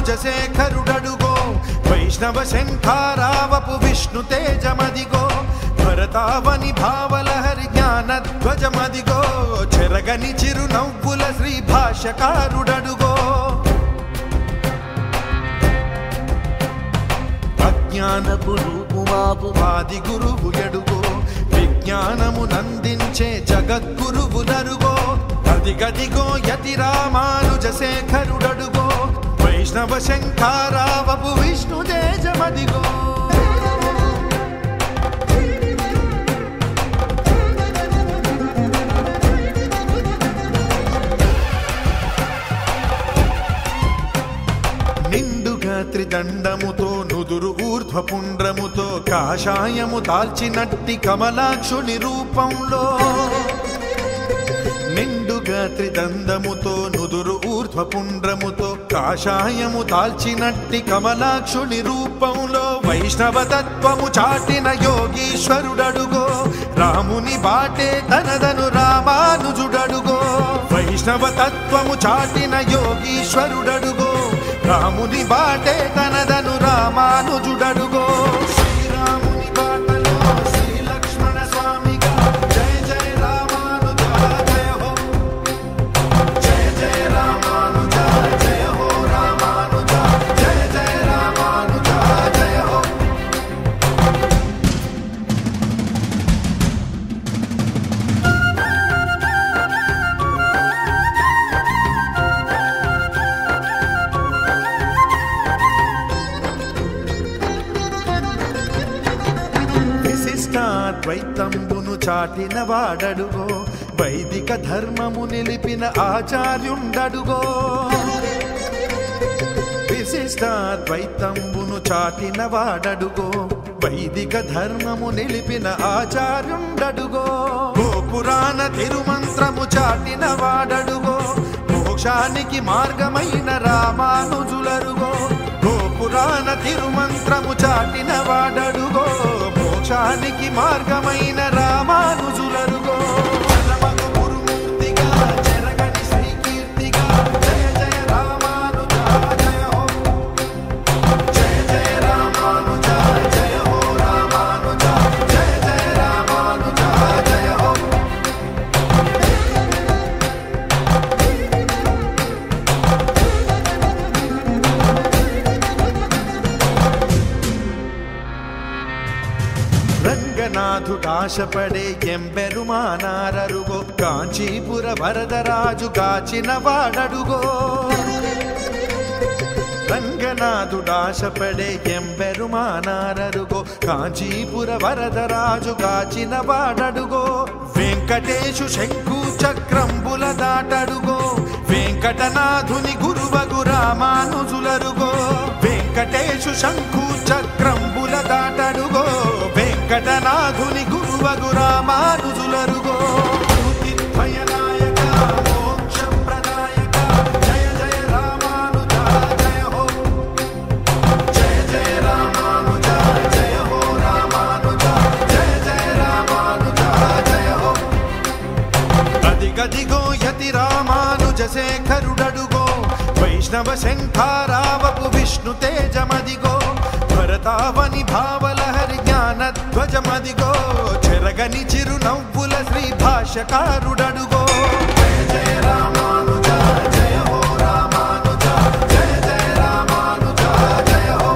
రామానుజశేఖరుడడుగో వైష్ణవ శంఖారావపు విష్ణు తేజమదిగో భరతావని భావలహరి జ్ఞానధ్వజమదిగో చెరగని చిరునవ్వుల శ్రీ భాష్యకారుడడుగో అజ్ఞానపు రూపుమాపు వాది గురువు ఎడుగో విజ్ఞానము నందించే జగద్గురువులరుగో అదిగదిగో యతి రామానుజ శేఖరుడడుగో వైష్ణవ శంఖారావపు విష్ణు తేజమదిగో నిండుగా త్రిదండముతో నుదురు ఊర్ధ్వపుండ్రముతో కాషాయము దాల్చినట్టి కమలాక్షుని రూపంలో నిండుగా త్రిదండముతో నుదురు ఊర్ధ్వపుండ్రముతో కాషాయము దాల్చినట్టి కమలాక్షుని రూపంలో వైష్ణవ తత్వము చాటిన యోగీశ్వరుడడుగో రాముని బాటే తనదను రామానుజుడడుగో వైష్ణవ తత్వము చాటిన యోగీశ్వరుడడుగో రాముని బాటే తనదను రామానుజుడడుగో శ్రీరాముని బాటలో శ్రీ లక్ష్మణ స్వామిగా జయ జయ రామానుజ జయ హో జయ జయ రామానుజ జయ హో రామానుజ జయ జయ రామానుజ జయ హో విశిష్టాద్వైతంబును చాటిన వాడడుగో వైదిక ధర్మము నిలిపిన ఆచార్యుండడుగో విశిష్టాద్వైతంబును చాటిన వాడడుగో వైదిక ధర్మము నిలిపిన ఆచార్యుండడుగో ఓ పురాణ తిరుమంత్రము చాటిన వాడడుగో మోక్షానికి మార్గమైన రామానుజులరుగో ఓ పురాణ తిరుమంత్రము చాటిన వాడడుగో మోక్షానికి మార్గమైన రామానుజులరుగో పరమగు గురుమూర్తిగా చెరగని శ్రీకీర్తిగా జయ జయ రామానుజ జయ హో జయ జయ రామానుజ జయ హో రామానుజ జయ జయ రామానుజ జయ హో రంగనాథుడాశపడే ఎంబెరుమానారరుగో కాంచీపుర వరదరాజు కాచిన వాడడుగో రంగనాథుడాశపడే ఎంబెరుమానారరుగో కాంచీపుర వరదరాజు కాచిన వాడడుగో వెంకటేశు శంకు చక్రంబుల దాటడుగో వెంకటనాథుని గురువగు రామానుజులరుగో వెంకటేశు శంకు చక్రంబుల దాటడుగో వెంకటనాథుని గురువగు రామానుజులరుగో భయనాయక మోక్షప్రదాయక జయ జయ రామానుజ జయ హో జయ జయ రామానుజ జయ హో రామానుజ జయ జయ రామానుజ జయ హో అదిగదిగో యతి రామానుజ శేఖరుడడుగో వైష్ణవ శంఖారావపు విష్ణు తేజమదిగో భరతావని భావలహరి జ్ఞానధ్వజమదిగో చెరగని చిరునవ్వుల శ్రీ భాష్యకారుడడుగో జయ జయ రామానుజ జయ హో రామానుజ జయ జయ రామానుజ జయ హో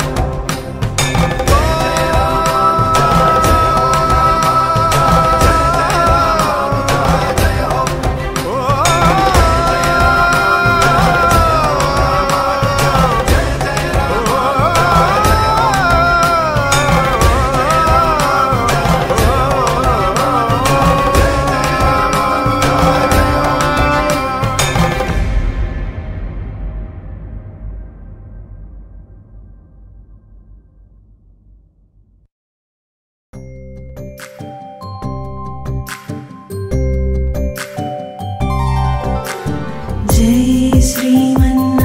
जय श्रीमन्नारायण